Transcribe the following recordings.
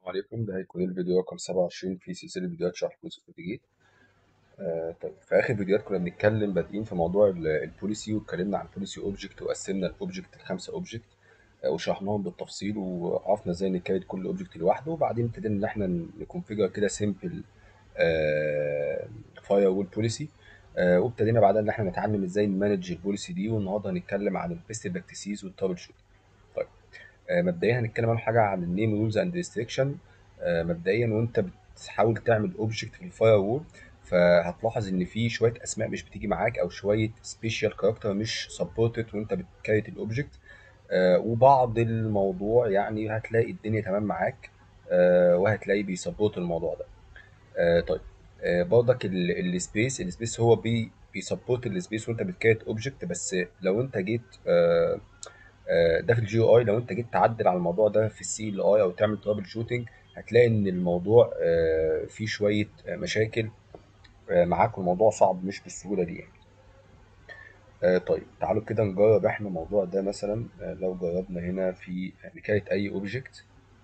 عليكم ده هيكون الفيديو رقم 27 في سلسلة فيديوهات شرح كود جديد آه طيب في آخر فيديوهات كنا بنتكلم بادئين في موضوع ال- البوليسي واتكلمنا عن البوليسي اوبجكت وقسمنا الاوبجكت لخمسة اوبجكت آه وشرحناهم بالتفصيل وعرفنا ازاي نكريت كل اوبجكت لوحده وبعدين ابتدينا ان احنا نكونفيجر كده سيمبل فاير وول بوليسي وابتدينا بعدها ان احنا نتعلم ازاي نمانج البوليسي دي والنهارده هنتكلم عن البيست براكتسيز والترابل شوت طيب آه، مبدئيا هنتكلم اول حاجه عن النيم رولز اند ريستريكشن مبدئيا وانت بتحاول تعمل اوبجكت في الفاير وول فهتلاحظ ان في شويه اسماء مش بتيجي معاك او شويه سبيشال كاركتر مش سبورتد وانت بتكريت الاوبجكت آه، وبعض الموضوع يعني هتلاقي الدنيا تمام معاك آه، وهتلاقي بيسبورت الموضوع ده آه، طيب آه، برضك السبيس السبيس هو بي بيسبورت السبيس وانت بتكريت اوبجكت بس لو انت جيت آه، آه، ده في الجي اي لو انت جيت تعدل على الموضوع ده في السي ال اي او تعمل ترابل شوتنج هتلاقي ان الموضوع آه، فيه شويه آه، مشاكل آه، معاك والموضوع صعب مش بالسهوله دي يعني آه، طيب تعالوا كده نجرب احنا الموضوع ده مثلا آه، لو جربنا هنا في نكريت اي اوبجكت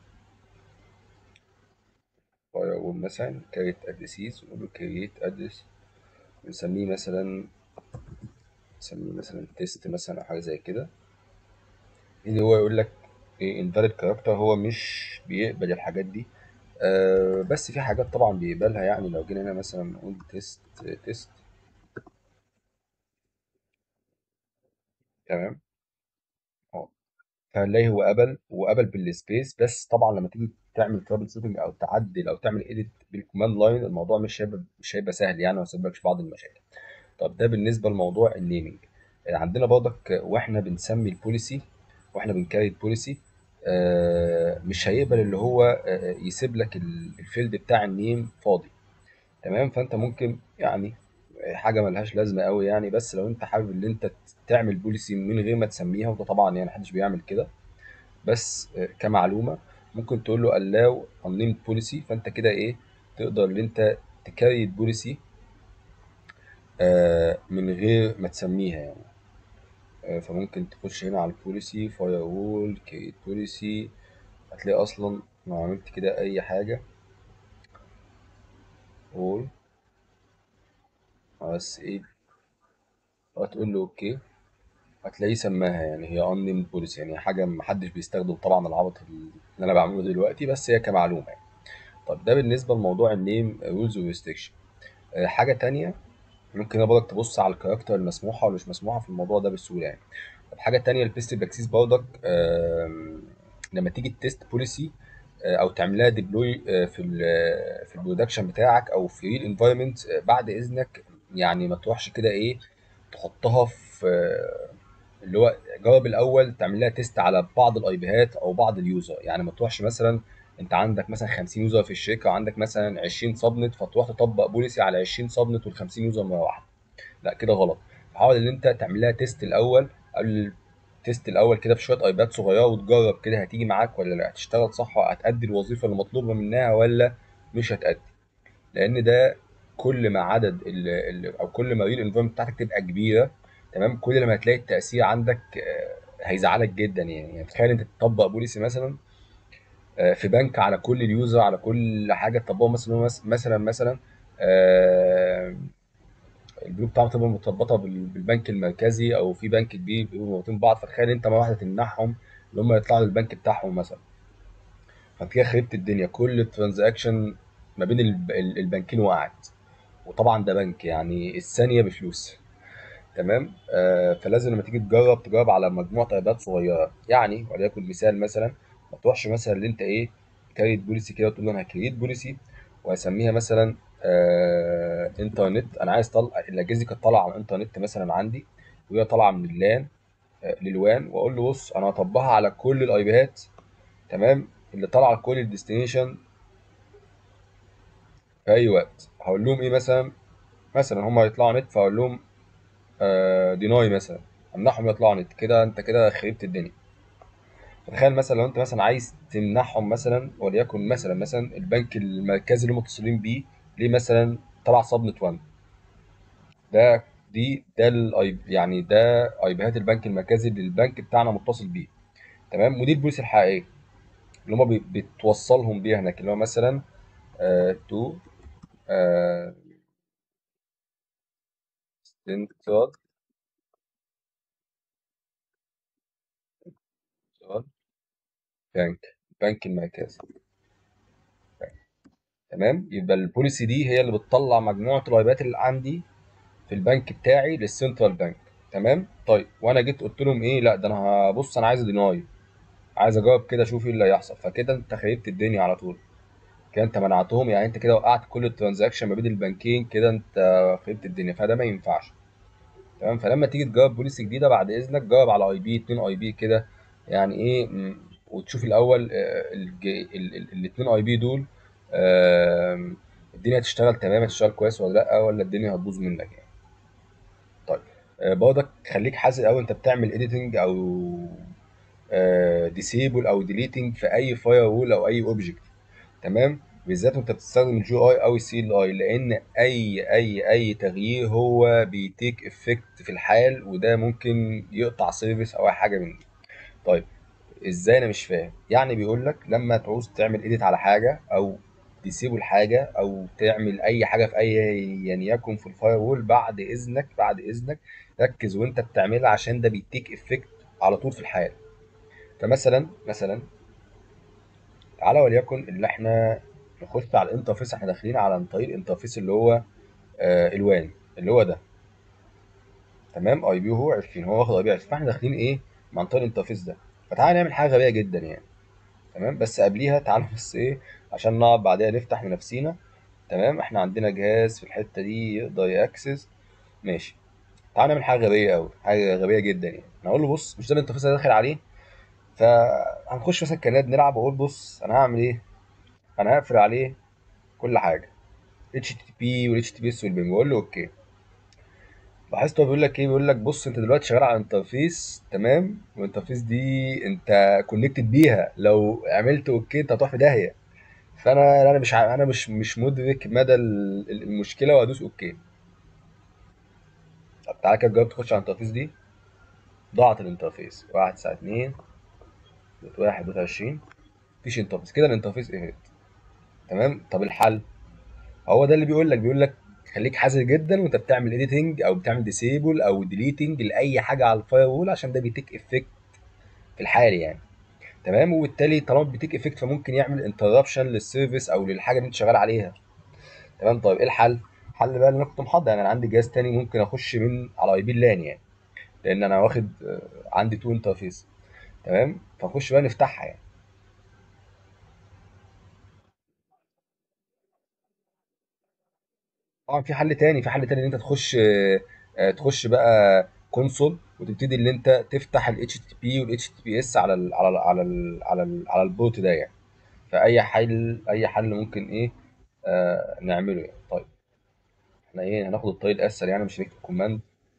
فاير وول مثلا كريت ادريسيز ونقول له كريت ادرس ونسميه مثلا نسميه مثلا تيست مثلا او حاجه زي كده اللي هو يقول لك ايه invalid character هو مش بيقبل الحاجات دي آه بس في حاجات طبعا بيقبلها يعني لو جينا هنا مثلا نقول تيست تيست تمام اه فهنلاقي هو قبل وقبل بالسبيس بس طبعا لما تيجي تعمل ترابل شوتنج او تعدل او تعمل ايديت بالكوماند لاين الموضوع مش هيبقى مش هيبقى سهل يعني وهيسبب لك بعض المشاكل طب ده بالنسبه لموضوع النيمنج عندنا برضك واحنا بنسمي البوليسي واحنا بنكريت بوليسي آه مش هيقبل اللي هو آه يسيب لك ال- الفيلد بتاع النيم فاضي تمام فانت ممكن يعني حاجه ملهاش لازمه قوي يعني بس لو انت حابب ان انت تعمل بوليسي من غير ما تسميها وده طبعا يعني محدش بيعمل كده بس آه، كمعلومه ممكن تقول له allow unnamed policy فانت كده ايه تقدر ان انت تكريت بوليسي من غير ما تسميها يعني آه، فممكن تخش هنا على البوليسي فاير وول كريت بوليسي هتلاقي اصلا لو عملت كده اي حاجه وول بس ايه هتقول له اوكي هتلاقيه سماها يعني هي unnamed policy يعني حاجه محدش بيستخدم طبعا العبط اللي انا بعمله دلوقتي بس هي كمعلومه يعني طب ده بالنسبه لموضوع النيم رولز وريستريكشن حاجه تانية ممكن هنا برضك تبص على الكاركتر المسموحه واللي مش مسموحه في الموضوع ده بسهوله يعني طب حاجه تانية البيست باكسيس برضك آم، لما تيجي التست بوليسي او تعملها ديبلوي في ال في البرودكشن بتاعك او في ريل انفايرمنت بعد اذنك يعني ما تروحش كده ايه تحطها في آه، اللي هو جرب الاول تعمل لها تيست على بعض الاي بيهات او بعض اليوزر يعني ما تروحش مثلا انت عندك مثلا 50 يوزر في الشركه وعندك مثلا 20 سبنت فتروح تطبق بوليسي على 20 سبنت وال 50 يوزر مره واحده لا كده غلط حاول ان انت تعمل لها تيست الاول قبل التيست الاول كده في شويه ايباد صغيره وتجرب كده هتيجي معاك ولا لا هتشتغل صح وهتأدي الوظيفه اللي مطلوبه منها ولا مش هتأدي لان ده كل ما عدد ال ال او كل ما الريل انفايرمنت بتاعتك تبقى كبيره تمام كل ما هتلاقي التأثير عندك آه، هيزعلك جدا يعني يعني تخيل انت تطبق بوليسي مثلا آه، في بنك على كل اليوزر على كل حاجه تطبقه مثلا هو مس- مثلا مثلا آه، البنوك بتاعهم تبقى مرتبطه بال- بالبنك المركزي او في بنك كبير بيبقوا مرتبطين ببعض فتخيل انت مره واحده تمنعهم اللي هم يطلعوا للبنك بتاعهم مثلا فكده خربت الدنيا كل الترانزاكشن ما بين الب- ال- البنكين وقعت وطبعا ده بنك يعني الثانيه بفلوس تمام آه فلازم لما تيجي تجرب تجرب على مجموعه ايباد صغيره يعني وليكن مثال مثلا ما تروحش مثلا اللي انت ايه كريت بوليسي كده وتقول له انا هكريت بوليسي وهسميها مثلا آه انترنت انا عايز طلع الاجهزه دي كانت طالعه على الانترنت مثلا عندي وهي طالعه من اللان آه للوان واقول له بص انا هطبقها على كل الاي بيهات تمام اللي طالعه لكل الديستنيشن في اي وقت هقول لهم ايه مثلا مثلا هم هيطلعوا نت فاقول لهم آه ديناي مثلا امنعهم يطلعوا نت كده انت كده خربت الدنيا فتخيل مثلا لو انت مثلا عايز تمنعهم مثلا وليكن مثلا مثلا البنك المركزي اللي هم متصلين بيه ليه مثلا طلع سبنت 1 ده دي ده الاي يعني ده اي بيهات البنك المركزي اللي البنك بتاعنا متصل بيه تمام ودي البوليس الحقيقيه اللي هم بي- بتوصلهم بيها هناك اللي هو مثلا تو سنترال بنك البنك المركزي تمام يبقى البوليسي دي هي اللي بتطلع مجموعه الايبات اللي عندي في البنك بتاعي للسنترال بنك تمام طيب وانا جيت قلت لهم ايه لا ده انا هبص انا عايز ديناي عايز اجاوب كده اشوف ايه اللي هيحصل فكده انت خيبت الدنيا على طول كده انت منعتهم يعني انت كده وقعت كل الترانزاكشن ما بين البنكين كده انت خيبت الدنيا فده ما ينفعش تمام فلما تيجي تجاوب بوليسي جديده بعد اذنك جاوب على اي بي 2 اي بي كده يعني ايه م، وتشوف الاول الاثنين اي بي دول آم، الدنيا هتشتغل تمام هتشتغل كويس ولا لا ولا الدنيا هتبوظ منك يعني طيب آه، برضك خليك حذر قوي انت بتعمل اديتنج او ديسيبل او ديليتنج في اي فاير وول او اي اوبجكت تمام بالذات وانت بتستخدم الجي اي او السي ال اي لان اي اي اي تغيير هو بيتيك افكت في الحال وده ممكن يقطع سيرفيس او اي حاجه من دي طيب ازاي انا مش فاهم يعني بيقول لك لما تعوز تعمل ايديت على حاجه او تسيبه حاجه او تعمل اي حاجه في اي يعني يكن في الفاير وول بعد اذنك بعد اذنك ركز وانت بتعملها عشان ده بيتيك افكت على طول في الحال فمثلا مثلا تعالى وليكن اللي احنا نخش على الانترفيس احنا داخلين على طريق الانترفيس اللي هو آه الوان اللي هو ده تمام اي بي هو 20 هو واخد اي بي 20 فاحنا داخلين ايه مع طريق الانترفيس ده فتعالى نعمل حاجه غبيه جدا يعني تمام بس قبليها تعالى بس ايه عشان نقعد بعدها نفتح لنفسينا تمام احنا عندنا جهاز في الحته دي يقدر ياكسس ماشي تعالى نعمل حاجه غبيه قوي حاجه غبيه جدا يعني انا اقول له بص مش ده الانترفيس اللي داخل عليه فهنخش مثلا كناد نلعب واقول بص انا هعمل ايه انا هقفل عليه كل حاجه اتش تي بي والاتش تي بي اس والبنج بقول له اوكي لاحظت هو بيقول لك ايه بيقول لك بص انت دلوقتي شغال على انترفيس تمام والانترفيس دي انت كونكتد بيها لو عملت اوكي انت هتروح في داهيه فانا انا مش ع- انا مش مش مدرك مدى ال- ال- المشكله وادوس اوكي طب تعالى كده جربت تخش على الانترفيس دي ضاعت الانترفيس واحد ساعة اتنين دوت واحد دوت عشرين مفيش انترفيس كده الانترفيس ايه تمام طب الحل هو ده اللي بيقول لك بيقول لك خليك حذر جدا وانت بتعمل اديتنج او بتعمل ديسيبل او ديليتنج لاي حاجه على الفاير وول عشان ده بيتيك افكت في الحال يعني تمام وبالتالي طالما بيتيك افكت فممكن يعمل انتربشن للسيرفيس او للحاجه اللي انت شغال عليها تمام طيب ايه الحل الحل بقى اللي انا كنت محضر يعني انا عندي جهاز تاني ممكن اخش من على اي بي لان يعني لان انا واخد آه، عندي تو انترفيس تمام فنخش بقى نفتحها يعني طبعا في حل تاني في حل تاني ان انت تخش آه، آه، تخش بقى كونسول وتبتدي ان انت تفتح ال HTTP وال HTTPS على ال على ال على ال على ال على البوت ده يعني فاي حل اي حل ممكن ايه آه نعمله يعني طيب احنا ايه هناخد الطريق الاسهل يعني مش هنكتب كوماند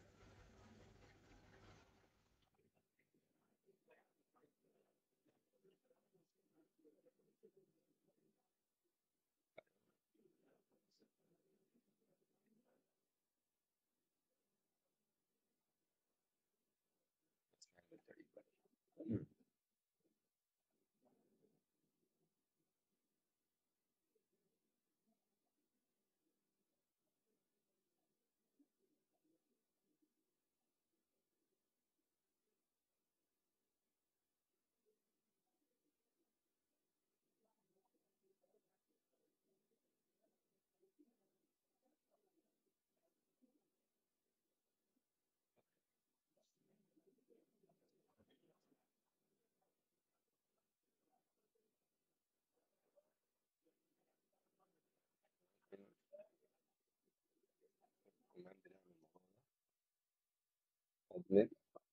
admin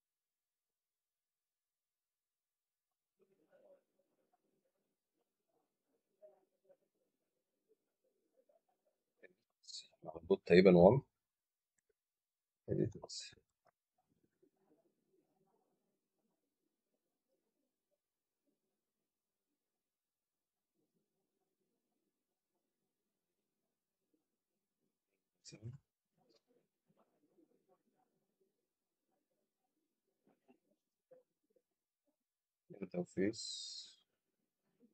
البوت تقريبا 1 edit انترفيس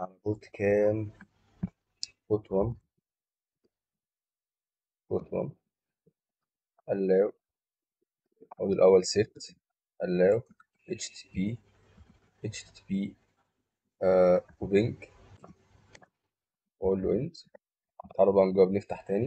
على بوت كام بوت 1 بوت 1 allow أقول الأول set allow http http آه وبنج وأقول له end تعالوا بقى نجرب نفتح تاني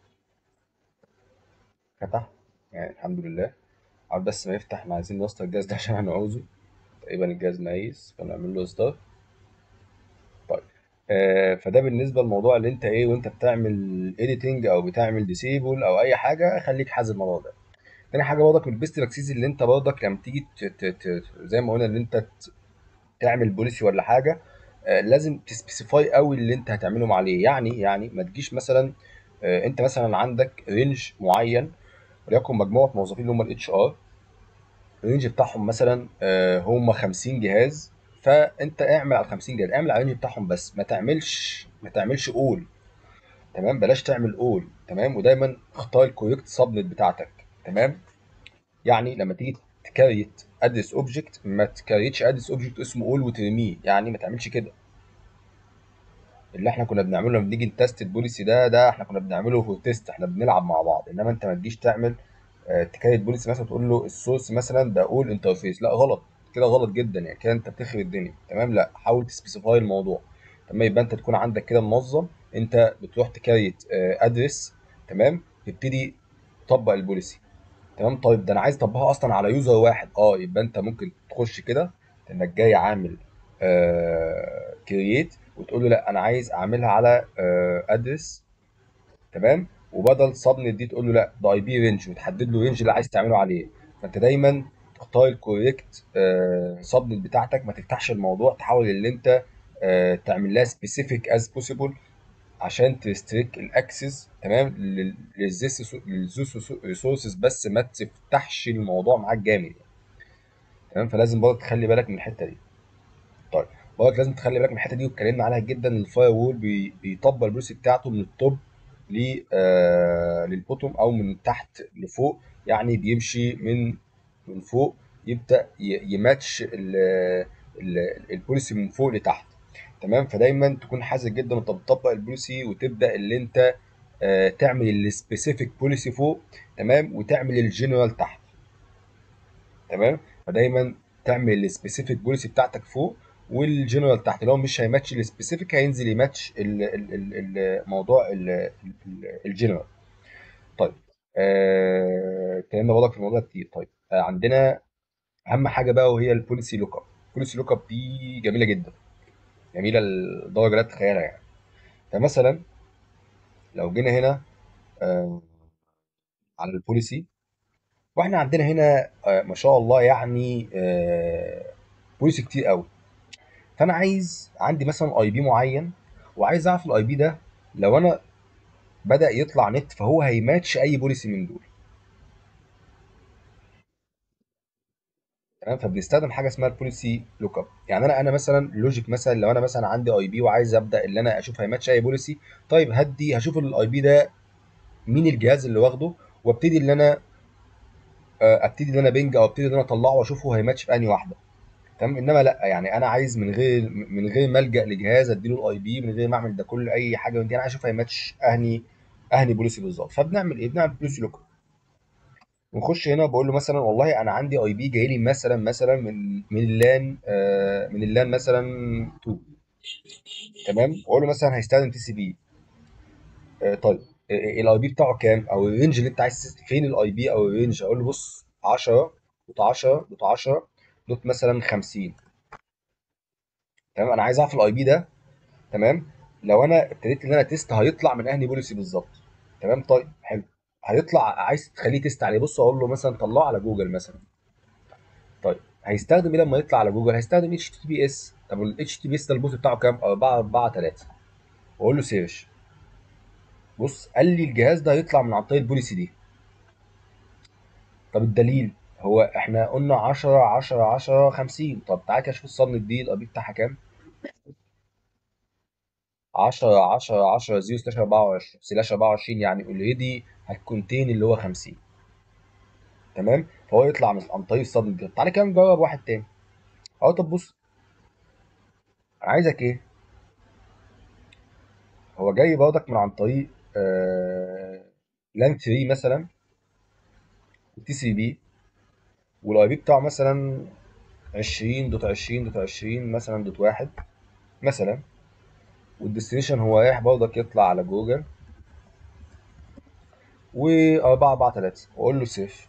فتح يعني الحمد لله عارف بس ما يفتح احنا عايزين نوصل الجهاز ده عشان هنعوزه تقريبا الجهاز ميز فنعمل له اصدار طيب آه فده بالنسبه للموضوع اللي انت ايه وانت بتعمل اديتنج او بتعمل ديسيبل او اي حاجه خليك حذر الموضوع ده تاني حاجه برضك من البيست براكسيز اللي انت برضك لما تيجي ت- ت- ت- زي ما قلنا ان انت ت- تعمل بوليسي ولا حاجه آه لازم تسبيسيفاي قوي اللي انت هتعملهم عليه يعني يعني ما تجيش مثلا آه انت مثلا عندك رينج معين وليكن مجموعه موظفين اللي هم الاتش ار الرينج بتاعهم مثلا آه، هم 50 جهاز فانت اعمل على 50 جهاز اعمل على الرينج بتاعهم بس ما تعملش ما تعملش اول تمام بلاش تعمل اول تمام ودايما اختار الكوريكت سبنت بتاعتك تمام يعني لما تيجي تكريت ادرس اوبجكت ما تكريتش ادرس اوبجكت اسمه اول وترميه يعني ما تعملش كده اللي احنا كنا بنعمله لما بنيجي نتست البوليسي ده ده احنا كنا بنعمله في تيست احنا بنلعب مع بعض انما انت ما تجيش تعمل آه، تكريت بوليسي مثلا تقول له السورس مثلا ده اول انترفيس لا غلط كده غلط جدا يعني كده انت بتخرب الدنيا تمام لا حاول تسبيسيفاي الموضوع تمام يبقى انت تكون عندك كده منظم انت بتروح تكريت ادرس تمام تبتدي تطبق البوليسي تمام طيب ده انا عايز اطبقها اصلا على يوزر واحد اه يبقى انت ممكن تخش كده انك جاي عامل كرييت وتقول له لا انا عايز اعملها على ادرس تمام وبدل سبنت دي تقول له لا ده اي بي رينج وتحدد له رينج اللي عايز تعمله عليه فانت دايما تختار الكوريكت سبنت بتاعتك ما تفتحش الموضوع تحاول ان انت آه، تعمل لها سبيسيفيك از بوسيبل عشان تستريك الاكسس تمام للريسورسز بس ما تفتحش الموضوع معاك جامد يعني. تمام فلازم برضه تخلي بالك من الحته دي طيب برضه لازم تخلي بالك من الحته دي واتكلمنا عليها جدا الفاير وول بي بيطبق البروسي بتاعته من التوب ل آه للبوتوم او من تحت لفوق يعني بيمشي من من فوق يبدا ي- يماتش ال- ال- البوليسي من فوق لتحت تمام فدايما تكون حذر جدا وانت بتطبق البوليسي وتبدا اللي انت آه تعمل السبيسيفيك بوليسي فوق تمام وتعمل الجنرال تحت تمام فدايما تعمل السبيسيفيك بوليسي بتاعتك فوق والجنرال تحت لو مش هيماتش السبيسيفيك هينزل يماتش ال- ال- ال- الموضوع الجنرال طيب آه، اتكلمنا برضك في الموضوع ده كتير طيب آه، عندنا اهم حاجه بقى وهي البوليسي لوك اب البوليسي لوك اب دي جميله جدا جميله لدرجه لا تتخيلها يعني فمثلا لو جينا هنا آه، على البوليسي واحنا عندنا هنا آه، ما شاء الله يعني آه، بوليسي كتير قوي فانا عايز عندي مثلا اي بي معين وعايز اعرف الاي بي ده لو انا بدا يطلع نت فهو هيماتش اي بوليسي من دول تمام فبنستخدم حاجه اسمها البوليسي لوك اب يعني انا انا مثلا لوجيك مثلا لو انا مثلا عندي اي بي وعايز ابدا اللي انا اشوف هيماتش اي بوليسي طيب هدي هشوف الاي بي ده مين الجهاز اللي واخده وابتدي اللي انا آه، ابتدي ان انا بنج او ابتدي ان انا اطلعه واشوفه هيماتش في انهي واحده تمام انما لا يعني انا عايز من غير من غير ما الجا لجهاز اديله الاي بي من غير ما اعمل ده كله اي حاجه من دي انا عايز اشوف هيماتش اهني اهني بوليسي بالظبط فبنعمل ايه بنعمل بوليسي لوك اب ونخش هنا بقول له مثلا والله انا عندي اي بي جاي لي مثلا مثلا من من اللان آه من اللان مثلا 2 تمام واقول له مثلا هيستخدم تي سي بي آه طيب الاي بي بتاعه كام او الرينج اللي انت عايز تست- فين الاي بي او الرينج اقول له بص 10 دوت 10 دوت 10 دوت مثلا 50 تمام انا عايز اعرف الاي بي ده تمام لو انا ابتديت ان انا تيست هيطلع من انهي بوليسي بالظبط تمام طيب حلو هيطلع عايز تخليه تيست عليه بص اقول له مثلا طلعه على جوجل مثلا طيب هيستخدم ايه لما يطلع على جوجل هيستخدم اتش تي بي اس طب الاتش تي بي اس ده البوت بتاعه كام 4 4 3 واقول له سيرش بص قال لي الجهاز ده هيطلع من عن طريق البوليسي دي طب الدليل هو احنا قلنا 10 10 10 50 طب تعالى كده شوف الصدمه دي القبيل بتاعها كام 10 10 10 0 سلاش 24 سلاش 24 يعني اوريدي هتكونتين اللي هو 50 تمام فهو يطلع من عن طريق الصدمه دي تعالى كده نجرب واحد تاني اهو طب بص انا عايزك ايه هو جاي برضك من عن طريق آه لان 3 مثلا تي سي بي والاي بي بتاعه مثلا 20 دوت 20 دوت 20 مثلا دوت واحد مثلا والديستنيشن هو رايح برضك يطلع على جوجل و 4 4 3 واقول له سيف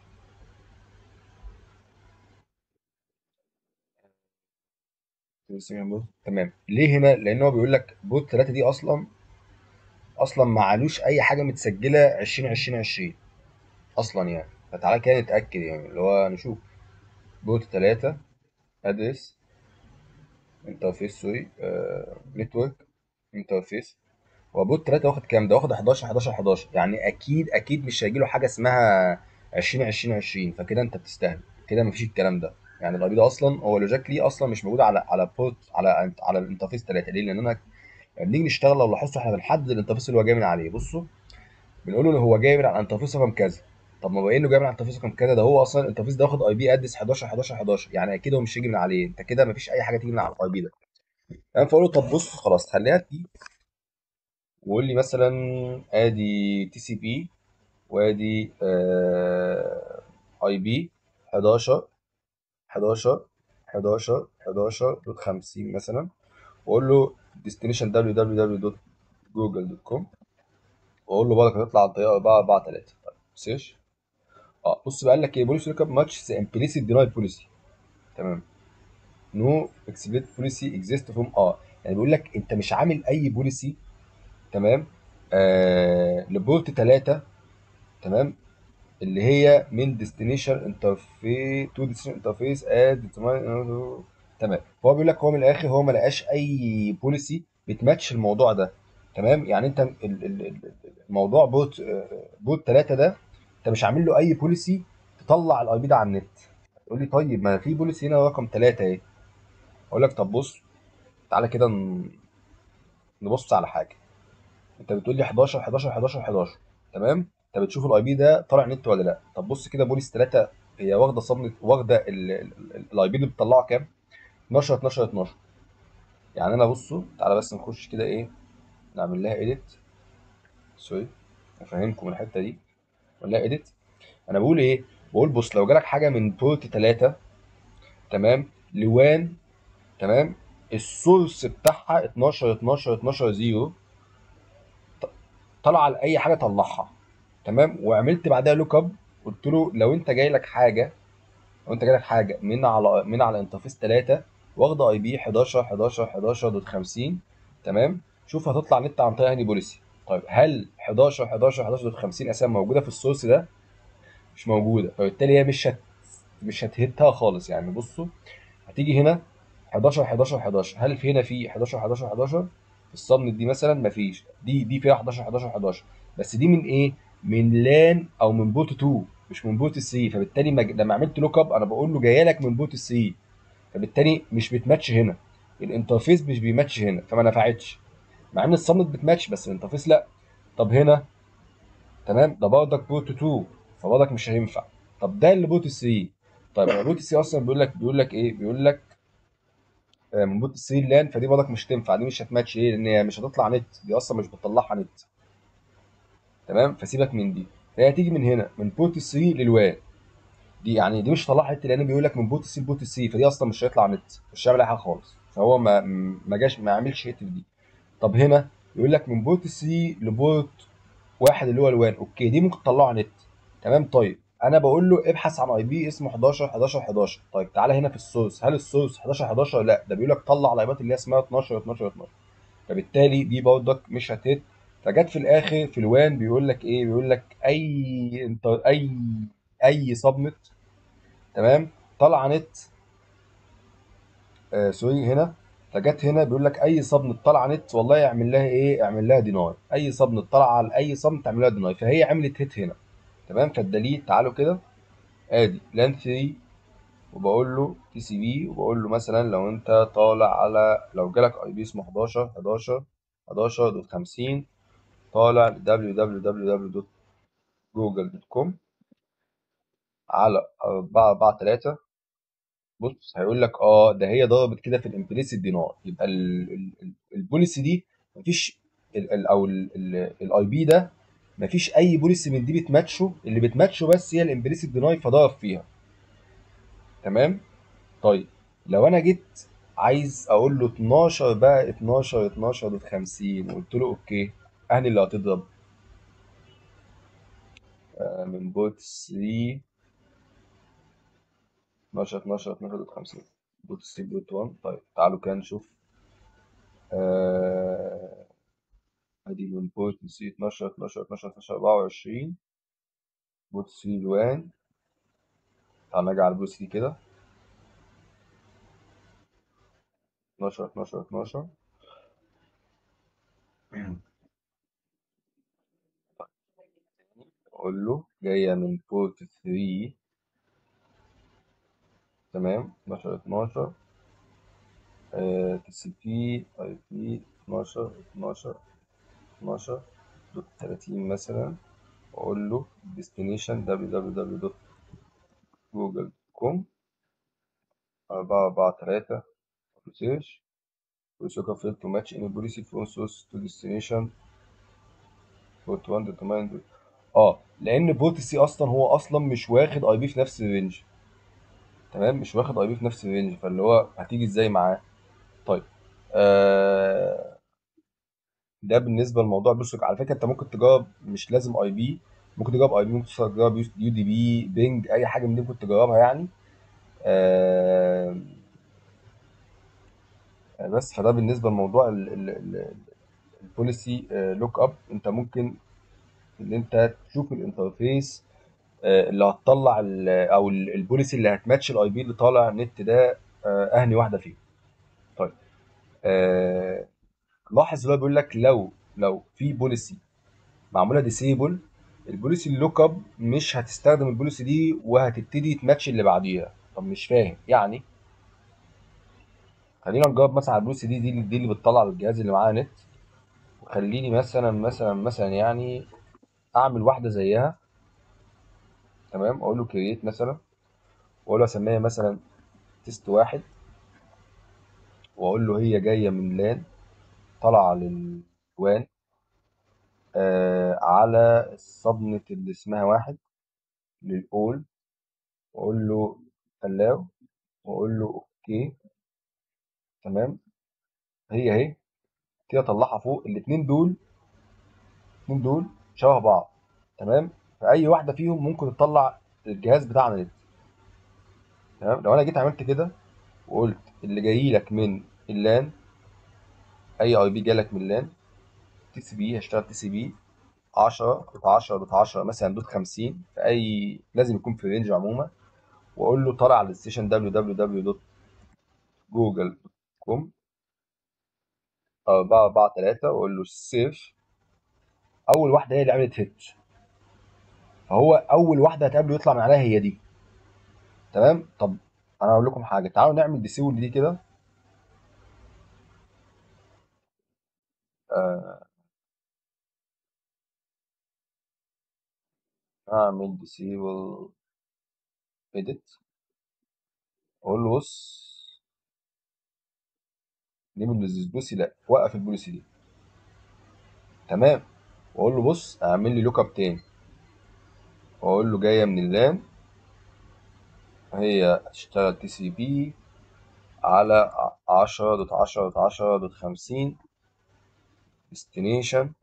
تمام ليه هنا لان هو بيقول لك بوت 3 دي اصلا اصلا معلوش اي حاجه متسجله 20 20 20 اصلا يعني فتعالى كده نتاكد يعني اللي هو نشوف بوت 3 ادرس انترفيس سوري نتورك انترفيس هو بوت 3 واخد كام ده واخد 11 11 11 يعني اكيد اكيد مش هيجي له حاجه اسمها 20 20 20 فكده انت بتستهبل كده مفيش الكلام ده يعني الاي بي ده اصلا هو لوجيكلي اصلا مش موجود على على بورت على على الانترفيس 3 ليه لان انا لما بنيجي نشتغل لو لاحظتوا احنا بنحدد الانترفيس اللي هو جاي من عليه بصوا بنقول له هو جاي من على الانترفيس رقم كذا طب ما بقى انه جاي من على الانترفيس رقم كذا ده هو اصلا الانترفيس ده واخد اي بي ادرس 11 11 11 يعني اكيد هو مش هيجي من عليه انت كده مفيش اي حاجه تيجي من على الاي بي ده انا فاقول له طب بص خلاص خليها تي وقول لي مثلا ادي تي سي بي وادي اي بي 11 11 11 11 دوت 50 مثلا واقول له destination www.google.com واقول له برضك هتطلع عن طريق 4 4 3 طيب سيرش اه بص بقى قال لك ايه بوليسي لوك اب ماتش ذا امبليسيت دينايد بوليسي تمام نو اكسبليت بوليسي اكزيست فروم اه يعني بيقول لك انت مش عامل اي بوليسي تمام آه لبورت 3 تمام اللي هي من ديستنيشن انترفيس تو ديستنيشن انترفيس اد تمام فهو بيقول لك هو من الاخر هو ما لقاش اي بوليسي بتماتش الموضوع ده تمام يعني انت ال- ال- ال- الموضوع بوت آه، بوت 3 ده انت مش عامل له اي بوليسي تطلع الاي بي ده على النت تقول لي طيب ما في بوليسي هنا رقم 3 اهي اقول لك طب بص تعالى كده ن- نبص على حاجه انت بتقول لي 11 11 11 11 تمام انت بتشوف الاي بي ده طالع نت ولا لا طب بص كده بوليس 3 هي واخده صدمه واخده الاي بي اللي بتطلعه كام 12 12 12 يعني انا بصوا تعالى بس نخش كده ايه نعمل لها ايديت سوري افهمكم الحته دي ولا ايديت انا بقول ايه بقول بص لو جالك حاجه من بورت 3 تمام لوان تمام السورس بتاعها 12 12 12 0 طلع على اي حاجه طلعها تمام وعملت بعدها لوك اب قلت له لو انت جاي لك حاجه لو انت جاي لك حاجه من على من على انترفيس 3 واخده اي بي 11 11 11 دوت 50 تمام شوف هتطلع نت عن طريق انهي بوليسي طيب هل 11 11 11 دوت 50 اساسا موجوده في السورس ده مش موجوده فبالتالي هي مش هت مش هتهتها خالص يعني بصوا هتيجي هنا 11 11 11 هل في هنا في 11 11 11 في الصمت دي مثلا مفيش دي دي فيها 11 11 11 بس دي من ايه من لان او من بوت 2 مش من بوت 3 فبالتالي ما- لما عملت لوك اب انا بقول له جايه لك من بوت 3 فبالتالي مش بتماتش هنا الانترفيس مش بيماتش هنا فما نفعتش مع ان الصمت بتماتش بس الانترفيس لا طب هنا تمام ده برضك بوت 2 فبرضك مش هينفع طب ده اللي بوت 3 طيب هو بوت 3 اصلا بيقول لك بيقول لك ايه بيقول لك آه، من بوت 3 لان فدي برضك مش هتنفع دي مش هتماتش ليه لان هي مش هتطلع نت دي اصلا مش بتطلعها نت تمام فسيبك من دي فهي هتيجي من هنا من بوت 3 للوان دي يعني دي مش هطلعها نت لان بيقول لك من بوت 3 لبوت 3 فدي اصلا مش هيطلع نت مش هيعمل اي حاجه خالص فهو ما ما جاش ما عملش هيت في دي طب هنا يقول لك من بوت 3 لبوت واحد اللي هو الوان اوكي دي ممكن تطلعها نت تمام طيب انا بقول له ابحث عن اي بي اسمه 11 11 11 طيب تعالى هنا في السورس هل السورس 11 11 لا ده بيقول لك طلع الايبات اللي هي اسمها 12 12 12 فبالتالي دي برضك مش هتت فجت في الاخر في الوان بيقول لك ايه بيقول لك اي انت اي اي سبنت تمام طلع نت آه سوري هنا فجت هنا بيقول لك اي سبنت طلع نت والله اعمل لها ايه اعمل لها ديناي اي سبنت طلع على اي سبنت اعمل لها ديناي فهي عملت هيت هنا تمام فالدليل تعالوا كده ادي لان 3 وبقول له تي سي بي وبقول له مثلا لو انت طالع على لو جالك اي بي اسمه 11 11 11 دوت 50 طالع www.google.com على 443 بص هيقول لك اه ده هي ضربت كده في الامبليسيت دينار يبقى ال- ال- ال- البوليسي دي مفيش ال ال او الاي بي ده مفيش اي بوليسي من دي بتماتشه اللي بتماتشه بس هي الامبليسيت ديناي فضاف فيها تمام طيب لو انا جيت عايز اقول له 12 بقى 12 12 ضد 50 وقلت له اوكي اهني اللي هتضرب آه، من بوت 3 12 12 12 ضد 50 بوت 3 بوت 1 طيب تعالوا كده نشوف آه، ادي من بوت 3 12 12 12 12 24 بوت 3 الوان تعال نرجع على البوت 3 كده 12 12 12 اقول له جايه من بورت 3 تمام 12 12 تي سي بي اي بي 12 12 12 دوت 30 مثلا واقول له destination www.google.com 443 سيرش وسوكا failed to match any policy from source to destination port 1 determined اه لان بورت سي اصلا هو اصلا مش واخد اي بي في نفس الرينج تمام مش واخد اي بي في نفس الرينج فاللي هو هتيجي ازاي معاه طيب آه ده بالنسبه لموضوع بوسك على فكره انت ممكن تجرب مش لازم اي بي ممكن تجرب اي بي ممكن تجرب يو دي بي بينج اي حاجه من دي ممكن تجربها يعني آه بس فده بالنسبه لموضوع البوليسي لوك اب انت ممكن ان انت تشوف الانترفيس آه، اللي هتطلع ال- او ال- البوليسي اللي هتماتش الاي بي اللي طالع النت ده آه، اهني واحده فيهم طيب آه، لاحظ اللي هو بيقول لك لو لو في بوليسي معموله ديسيبل البوليسي اللوك اب مش هتستخدم البوليسي دي وهتبتدي تماتش اللي بعديها طب مش فاهم يعني خلينا نجرب مثلا على البوليسي دي دي, دي اللي بتطلع الجهاز اللي معاه نت وخليني مثلا مثلا مثلا يعني اعمل واحده زيها تمام اقول له كرييت مثلا واقول له اسميها مثلا تيست واحد واقول له هي جايه من لان طالعه للوان آه على السبنت اللي اسمها واحد للاول واقول له allow واقول له اوكي تمام هي اهي كده اطلعها فوق الاثنين دول الاثنين دول شبه بعض تمام فاي واحده فيهم ممكن تطلع الجهاز بتاعنا نت تمام لو انا جيت عملت كده وقلت اللي جاي لك من اللان اي اي بي جالك من اللان تي سي بي هشتغل تي سي بي 10 دوت 10 دوت 10 مثلا دوت 50 في اي لازم يكون في رينج عموما واقول له طالع على الستيشن www.google.com 443 واقول له سيف اول واحده هي اللي عملت هيت فهو اول واحده هتقابله يطلع من عليها هي دي تمام طب انا اقول لكم حاجه تعالوا نعمل ديسيبل دي كده آه، اعمل ديسيبل اديت اقول له بص دي من البوليسي لا وقف البوليسي دي تمام واقول له بص اعمل لي لوك اب تاني واقول له جايه من اللان هي هتشتغل تي سي بي على 10 دوت 10 دوت 10 دوت 50 ديستنيشن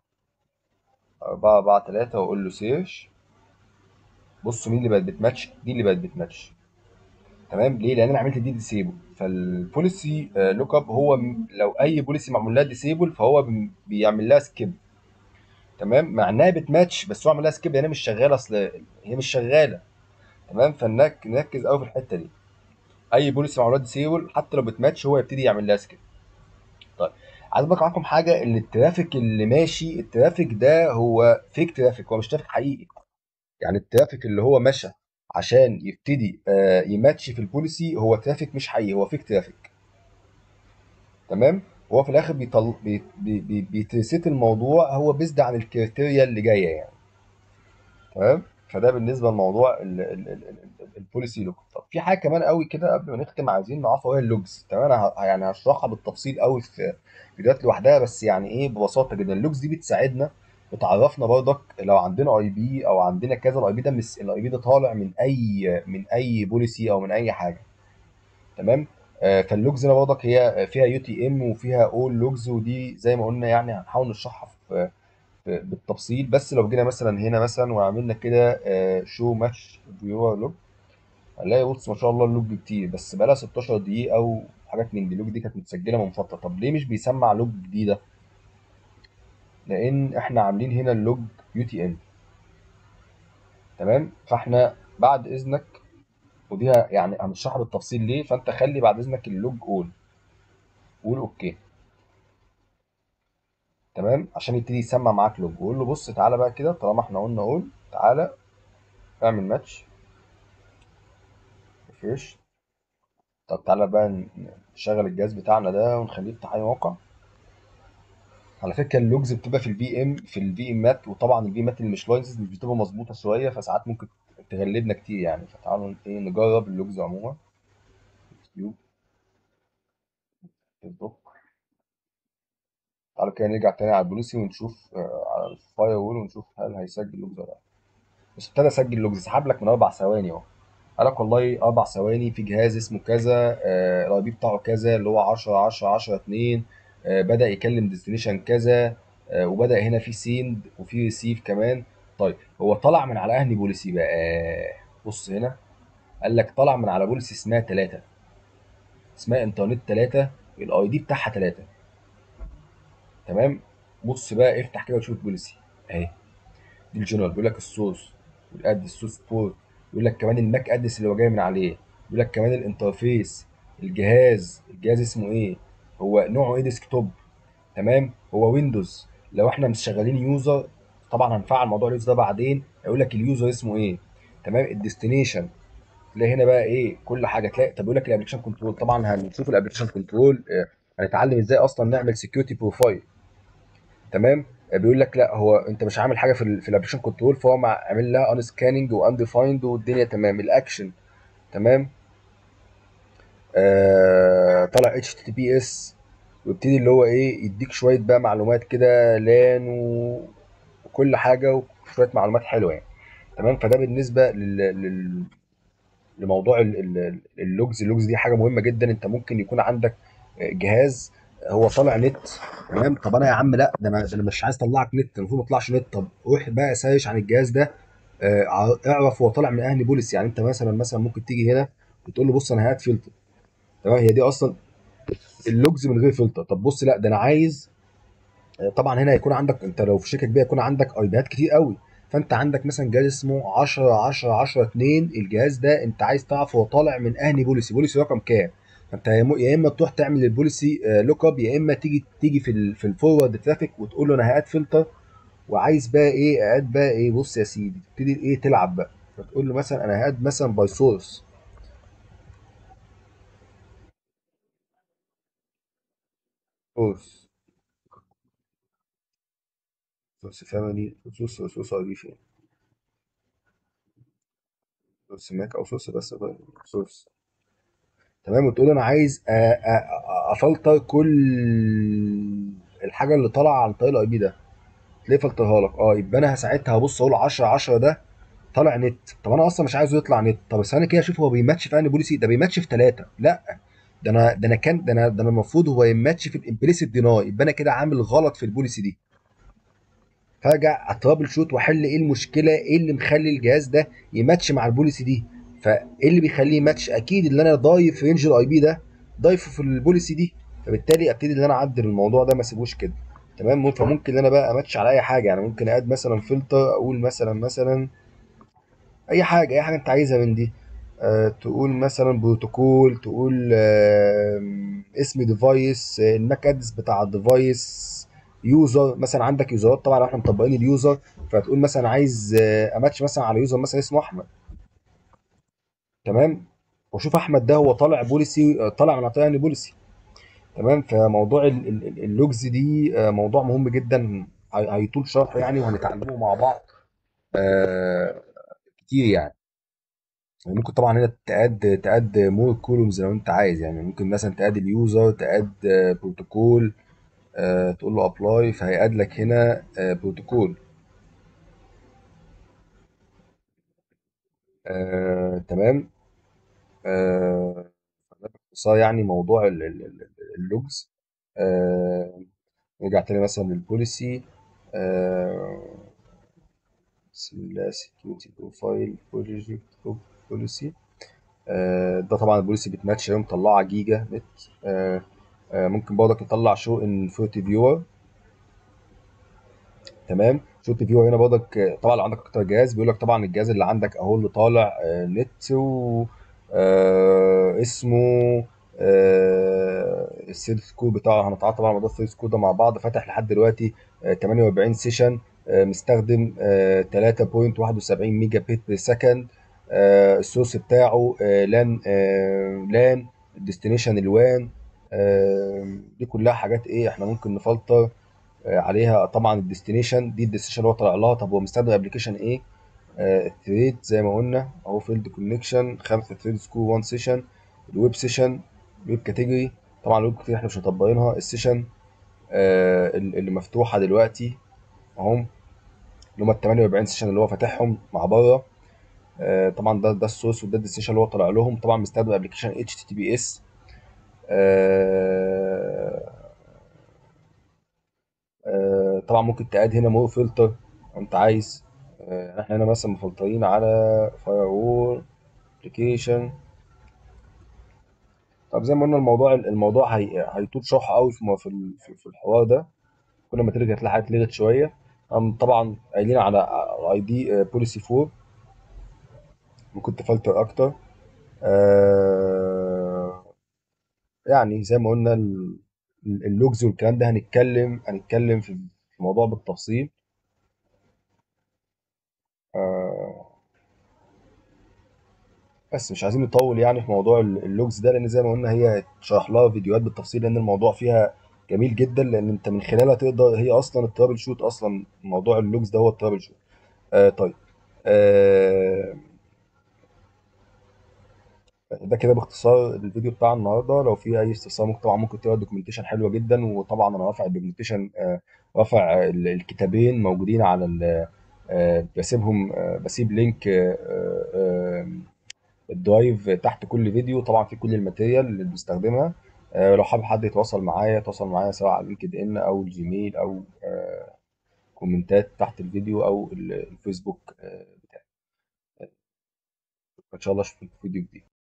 443 واقول له سيرش بصوا مين اللي بقت بتماتش دي اللي بقت بتماتش تمام ليه لان انا عملت دي ديسيبل فالبوليسي لوك اب هو م- لو اي بوليسي معمول لها ديسيبل فهو بم- بيعمل لها سكيب تمام مع انها بتماتش بس هو عمل لها سكيب لان هي مش شغاله اصل هي مش شغاله تمام فنك نركز قوي في الحته دي اي بوليسي معمول لها ديسيبل حتى لو بتماتش هو يبتدي يعمل لها سكيب طيب عايز اقول معاكم حاجه ان الترافيك اللي ماشي الترافيك ده هو فيك ترافيك هو مش ترافيك حقيقي يعني الترافيك اللي هو مشى عشان يبتدي آه، يماتش في البوليسي هو ترافيك مش حقيقي هو فيك ترافيك تمام هو في الاخر بيطل... بي... بي... بي... بيتريسيت الموضوع هو بيزد عن الكريتيريا اللي جايه يعني تمام فده بالنسبه لموضوع البوليسي لوج طب في حاجه كمان قوي كده قبل ما نختم عايزين نعرفها وهي اللوجز تمام انا ه- يعني هشرحها بالتفصيل قوي في فيديوهات لوحدها بس يعني ايه ببساطه جدا اللوجز دي بتساعدنا بتعرفنا برضك لو عندنا اي بي او عندنا كذا الاي بي ده مش الاي بي ده طالع من اي من اي بوليسي او من اي حاجه تمام آه، فاللوجز هنا برضك هي فيها يو تي ام وفيها اول لوجز ودي زي ما قلنا يعني هنحاول نشرحها في في- بالتفصيل بس لو جينا مثلا هنا مثلا وعملنا كده شو ماتش فيور لوج هنلاقي بص ما شاء الله اللوج كتير بس بقالها 16 دقيقة وحاجات من دي اللوج دي كانت متسجلة من فترة طب ليه مش بيسمع لوج جديدة؟ لأن احنا عاملين هنا اللوج يو تي ام تمام فاحنا بعد إذنك ودي ه- يعني هنشرحها بالتفصيل ليه فأنت خلي بعد إذنك اللوج أول قول أوكي تمام عشان يبتدي يسمع معاك لوج وقول له بص تعالى بقى كده طالما احنا قلنا قول تعالى اعمل ماتش ريفرش طب تعالى بقى ن- نشغل الجهاز بتاعنا ده ونخليه يفتح اي موقع على فكره اللوجز بتبقى في البي ام في البي امات وطبعا البي امات اللي مش لايسنس مش بتبقى مظبوطه شويه فساعات ممكن تغلبنا كتير يعني فتعالوا ايه نجرب اللوجز عموما يوتيوب فيسبوك تعالوا كده نرجع تاني على البوليسي ونشوف آه، على الفاير وول ونشوف هل هيسجل لوجز ولا لا بس ابتدى اسجل لوجز سحب لك من اربع ثواني اهو قال لك والله اربع ثواني في جهاز اسمه كذا آه، الاي بي بتاعه كذا اللي هو 10 10 10 2 آه، بدأ يكلم ديستنيشن كذا آه، وبدأ هنا في سيند وفي ريسيف كمان طيب هو طلع من على اهني بوليسي بقى آه، بص هنا قال لك طلع من على بوليسي اسمها 3 اسمها انترنت 3 الاي دي بتاعها 3 تمام بص بقى افتح كده وشوف بوليسي اهي دي الجنرال بيقول لك السورس والاد السورس بورت بيقول لك كمان الماك ادرس اللي هو جاي من عليه بيقول لك كمان الانترفيس الجهاز الجهاز اسمه ايه هو نوعه ايه ديسكتوب تمام هو ويندوز لو احنا مش شغالين يوزر طبعا هنفعل موضوع اليوزر ده بعدين هيقول لك اليوزر اسمه ايه تمام الديستنيشن تلاقي هنا بقى ايه كل حاجه تلاقي طب بيقول لك الابلكيشن كنترول طبعا هنشوف الابلكيشن كنترول هنتعلم ازاي اصلا نعمل سكيورتي بروفايل تمام بيقول لك لا هو انت مش عامل حاجه في ال في الابلكيشن كنترول فهو مع- عامل لها ان سكاننج وانديفايند والدنيا تمام الاكشن تمام آه طلع اتش تي بي اس ويبتدي اللي هو ايه يديك شويه بقى معلومات كده لان و- وكل حاجه وشويه معلومات حلوه يعني تمام فده بالنسبه لل... لل... لموضوع ال- ال- اللوجز اللوجز دي حاجه مهمه جدا انت ممكن يكون عندك جهاز هو طالع نت تمام طب انا يا عم لا ده انا ده انا مش عايز اطلعك نت المفروض ما يطلعش نت طب روح بقى سايش عن الجهاز ده آه، ع- اعرف هو طالع من اهل بوليس يعني انت مثلا مثلا ممكن تيجي هنا وتقول له بص انا هات فلتر تمام هي دي اصلا اللوجز من غير فلتر طب بص لا ده انا عايز طبعا هنا هيكون عندك انت لو في شركه كبيره يكون عندك ايباد كتير قوي فانت عندك مثلا جهاز اسمه 10 10 10 2 الجهاز ده انت عايز تعرف هو طالع من انهي بوليسي بوليسي رقم كام فانت يا م- يا اما تروح تعمل البوليسي لوك اب يا اما تيجي تيجي في ال في الفورورد ترافيك وتقول له انا هاد فلتر وعايز بقى ايه اقاد بقى ايه بص يا سيدي تبتدي ايه تلعب بقى فتقول له مثلا انا هاد مثلا باي سورس سورس سورس فاميلي سورس سورس اي دي فين سورس ماك او سورس بس سورس تمام وتقول له انا عايز أ- أ- أ- افلتر كل الحاجه اللي طالعه عن طريق الاي بي ده تلاقيه فلترها لك اه يبقى انا ساعتها هبص اقول 10 10 ده طالع نت طب انا اصلا مش عايزه يطلع نت طب بس انا كده اشوف هو بيماتش في انهي بوليسي ده بيماتش في ثلاثه لا ده انا ده انا كان ده انا ده انا المفروض هو يماتش في الامبليسيت ديناي يبقى انا كده عامل غلط في البوليسي دي فارجع اترابل شوت واحل ايه المشكله ايه اللي مخلي الجهاز ده يماتش مع البوليسي دي فايه اللي بيخليه يماتش اكيد اللي انا ضايف رينج الاي بي ده ضايفه في البوليسي دي فبالتالي ابتدي ان انا اعدل الموضوع ده ما اسيبوش كده تمام فممكن ان انا بقى اماتش على اي حاجه يعني ممكن اد مثلا فلتر اقول مثلا مثلا اي حاجه اي حاجه انت عايزها من دي أه تقول مثلا بروتوكول تقول أه اسم ديفايس آه، الماك ادرس بتاع الديفايس يوزر مثلا عندك يوزرات طبعا لو احنا مطبقين اليوزر فتقول مثلا عايز آه، اماتش مثلا على يوزر مثلا اسمه احمد تمام وشوف احمد ده هو طالع بوليسي آه، طالع من عطيه بوليسي تمام فموضوع ال- ال- ال- اللوجز دي آه، موضوع مهم جدا هي- هيطول شرحه يعني وهنتعلمه مع بعض آه، كتير يعني يعني ممكن طبعا هنا تقاد تقاد مور كولومز لو انت عايز يعني ممكن مثلا تقاد اليوزر تقاد بروتوكول تقول له ابلاي فهيقاد لك هنا بروتوكول آه، تمام آه، فده باختصار يعني موضوع ال- ال- ال- اللوجز آه، نرجع تاني مثلا للبوليسي آه، بسم الله سكيورتي بروفايل بروجكت بوليسي ده طبعا البوليسي بتماتش هي مطلعه جيجا نت آه، آه، ممكن برضك نطلع شو ان فوتي فيور تمام شوت فيو هنا برضك آه، طبعا لو عندك اكتر جهاز بيقول لك طبعا الجهاز اللي عندك اهو اللي طالع آه، نت و آه، اسمه آه، السيد سكور بتاعه هنتعرض طبعا على موضوع السيد سكور ده مع بعض فاتح لحد دلوقتي آه، 48 سيشن آه، مستخدم آه، 3.71 ميجا بت بير سكند آه، السورس بتاعه آه، لان آه، لان الديستنيشن الوان آه، دي كلها حاجات ايه احنا ممكن نفلتر آه، عليها طبعا الديستنيشن دي الديستنيشن اللي هو طالع لها طب هو مستخدم ابلكيشن ايه الثريد زي ما قلنا اهو فيلد كونكشن خمسه ثريد سكور 1 سيشن الويب سيشن الويب كاتيجوري طبعا الويب كاتيجوري احنا مش مطبقينها السيشن آه، اللي مفتوحه دلوقتي اهم اللي هم ال 48 سيشن اللي هو فاتحهم مع بره آه، طبعا ده ده السورس وده الديستنيشن اللي هو طالع لهم طبعا مستخدم ابلكيشن اتش تي تي بي اس آه، طبعا ممكن تقاد هنا مور فلتر لو انت عايز آه، احنا هنا مثلا مفلترين على فاير وول ابلكيشن طب زي ما قلنا الموضوع الموضوع هي... هيطول شرح قوي في في ال- في في الحوار ده كل ما ترجع تلاقي حاجات اتلغت شويه هم طبعا قايلين على اي دي بوليسي 4 ممكن تفلتر اكتر آه، يعني زي ما قلنا ال- اللوجز والكلام ده هنتكلم هنتكلم في في الموضوع بالتفصيل آه، بس مش عايزين نطول يعني في موضوع ال- اللوجز ده لان زي ما قلنا هي شرح لها فيديوهات بالتفصيل لان الموضوع فيها جميل جدا لان انت من خلالها تقدر هي اصلا الترابل شوت اصلا موضوع اللوجز ده هو الترابل شوت آه طيب آه ده كده باختصار الفيديو بتاع النهارده لو في اي استفسار ممكن طبعا ممكن تقرا الدوكيومنتيشن حلوه جدا وطبعا انا رافع الدوكيومنتيشن آه رافع ال- الكتابين موجودين على ال- آه بسيبهم آه بسيب لينك آه آه الدرايف تحت كل فيديو طبعا في كل الماتيريال اللي بنستخدمها آه، لو حابب حد يتواصل معايا يتواصل معايا سواء على لينكد ان او الجيميل او آه، كومنتات تحت الفيديو او ال- الفيسبوك آه، بتاعي ان شاء الله اشوفك في فيديو جديد